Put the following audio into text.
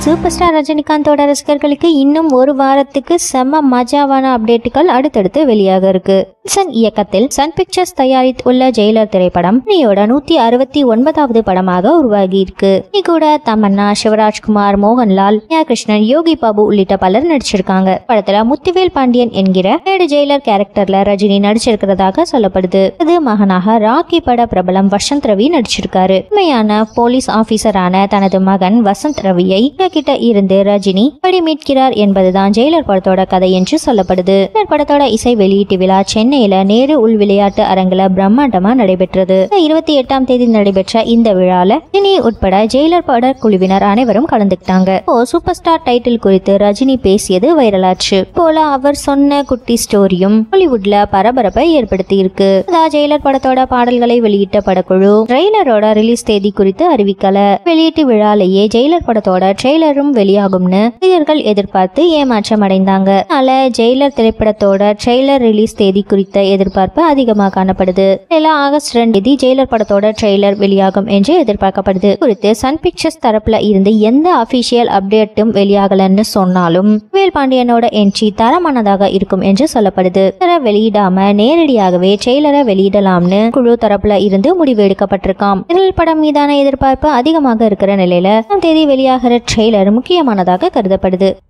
super star ரஜினிகாந்தோட ரசிகர்களுக்கு இன்னும் ஒரு வாரத்துக்கு செம்ம மஜாவான அப்டேட்டுகள் அடுத்தடுத்து வெளியாக இருக்கு சன் இயக்கத்தில் சன் பிக்சர்ஸ் தயாரித்துள்ள ஜெயிலர் திரைப்படம் இனியோட நூத்தி அறுபத்தி ஒன்பதாவது படமாக உருவாகி இருக்கு இனி கூட தமன்னா சிவராஜ்குமார் மோகன்லால் யா கிருஷ்ணன் யோகி பாபு உள்ளிட்ட பலர் நடிச்சிருக்காங்க படத்துல முத்துவேல் பாண்டியன் என்கிற ஏடு ஜெயிலர் கேரக்டர்ல ரஜினி நடிச்சிருக்கிறதாக சொல்லப்படுது இது மகனாக ராக்கி பட பிரபலம் வசந்த் ரவி நடிச்சிருக்காரு உண்மையான போலீஸ் ஆபீசரான தனது மகன் வசந்த் ரவியை கிட்ட இருந்து ரஜினி படி மீட்கிறார் என்பதுதான் ஜெயிலர் படத்தோட கதை என்று சொல்லப்படுது ஜெயிலர் படத்தோட இசை வெளியீட்டு விழா சென்னையில நேரு உள் விளையாட்டு அரங்குல பிரம்மாண்டமா நடைபெற்றது இருபத்தி எட்டாம் தேதி நடைபெற்ற இந்த விழால ரஜினி உட்பட ஜெயிலர் பட குழுவினர் அனைவரும் கலந்துக்கிட்டாங்க இப்போ சூப்பர் ஸ்டார் டைட்டில் குறித்து ரஜினி பேசியது வைரலாச்சு போல அவர் சொன்ன குட்டி ஸ்டோரியும் பாலிவுட்ல பரபரப்பை ஏற்படுத்தி இருக்கு அதான் ஜெயிலர் படத்தோட பாடல்களை வெளியிட்ட படக்குழு ட்ரெய்லரோட ரிலீஸ் தேதி குறித்து அறிவிக்கல வெளியீட்டு விழாலேயே ஜெயிலர் படத்தோட ட்ரெய்லரும் வெளியாகும்னு ரசிகர்கள் எதிர்பார்த்து ஏமாற்றம் அடைந்தாங்க அதனால ஜெயிலர் திரைப்படத்தோட ட்ரெய்லர் ரிலீஸ் தேதி குறித்த எதிர்பார்ப்பு அதிகமாக காணப்படுது இல்ல ஆகஸ்ட் ரெண்டு தேதி ஜெயிலர் படத்தோட ட்ரெய்லர் வெளியாகும் என்று எதிர்பார்க்கப்படுது குறித்து சன் பிக்சர்ஸ் தரப்புல இருந்து எந்த அபிஷியல் அப்டேட்டும் வெளியாகலன்னு சொன்னாலும் வேல் பாண்டியனோட என்ட்ரி தரமானதாக இருக்கும் என்று சொல்லப்படுது தர வெளியிடாம நேரடியாகவே ட்ரெய்லரை வெளியிடலாம்னு குழு தரப்புல இருந்து முடிவு எடுக்கப்பட்டிருக்காம் விரல் படம் மீதான எதிர்பார்ப்பு அதிகமாக இருக்கிற நிலையில தேதி வெளியாகிற ட்ரெய்லர் முக்கியமானதாக கருதப்படுது